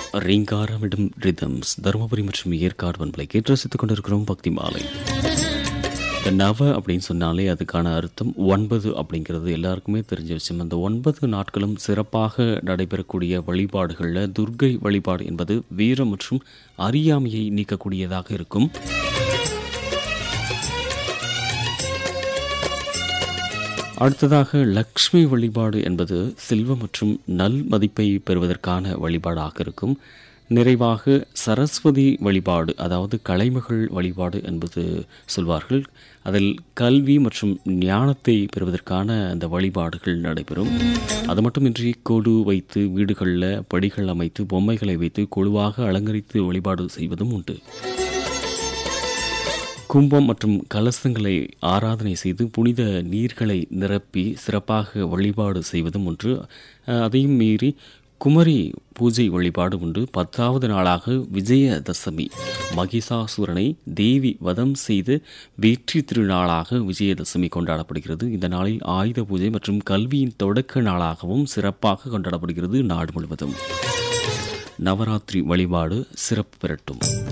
ரீங்காரமிடும் rhythms Dharmapuri மற்றும் ஏற்காடு பண்பலை கேட்டு ரசித்துக் கொண்டிருக்கிறோம் பக்தி மாலை இந்த நவ அப்படின்னு சொன்னாலே அதுக்கான அர்த்தம் ஒன்பது அப்படிங்கிறது எல்லாருக்குமே தெரிஞ்ச விஷயம் அந்த ஒன்பது நாட்களும் சிறப்பாக நடைபெறக்கூடிய வழிபாடுகளில் துர்க்கை வழிபாடு என்பது வீரம் மற்றும் அறியாமையை நீக்கக்கூடியதாக இருக்கும் அடுத்ததாக லக்ஷ்மி வழிபாடு என்பது செல்வம் மற்றும் நல் மதிப்பை பெறுவதற்கான வழிபாடாக இருக்கும் நிறைவாக சரஸ்வதி வழிபாடு அதாவது கலைமகள் வழிபாடு என்பது சொல்வார்கள் அதில் கல்வி மற்றும் ஞானத்தை பெறுவதற்கான அந்த வழிபாடுகள் நடைபெறும் அது மட்டுமின்றி கொடு வைத்து வீடுகளில் படிகள் அமைத்து பொம்மைகளை வைத்து கொழுவாக அலங்கரித்து வழிபாடு செய்வதும் உண்டு கும்பம் மற்றும் கலசங்களை ஆராதனை செய்து புனித நீர்களை நிரப்பி சிறப்பாக வழிபாடு செய்வதும் ஒன்று அதையும் மீறி குமரி பூஜை வழிபாடு உண்டு பத்தாவது நாளாக விஜயதசமி மகிஷாசுரனை தேவி வதம் செய்து வெற்றி திருநாளாக விஜயதசமி கொண்டாடப்படுகிறது இந்த நாளில் ஆயுத பூஜை மற்றும் கல்வியின் தொடக்க நாளாகவும் சிறப்பாக கொண்டாடப்படுகிறது நாடு முழுவதும் நவராத்திரி வழிபாடு சிறப்பு பெறட்டும்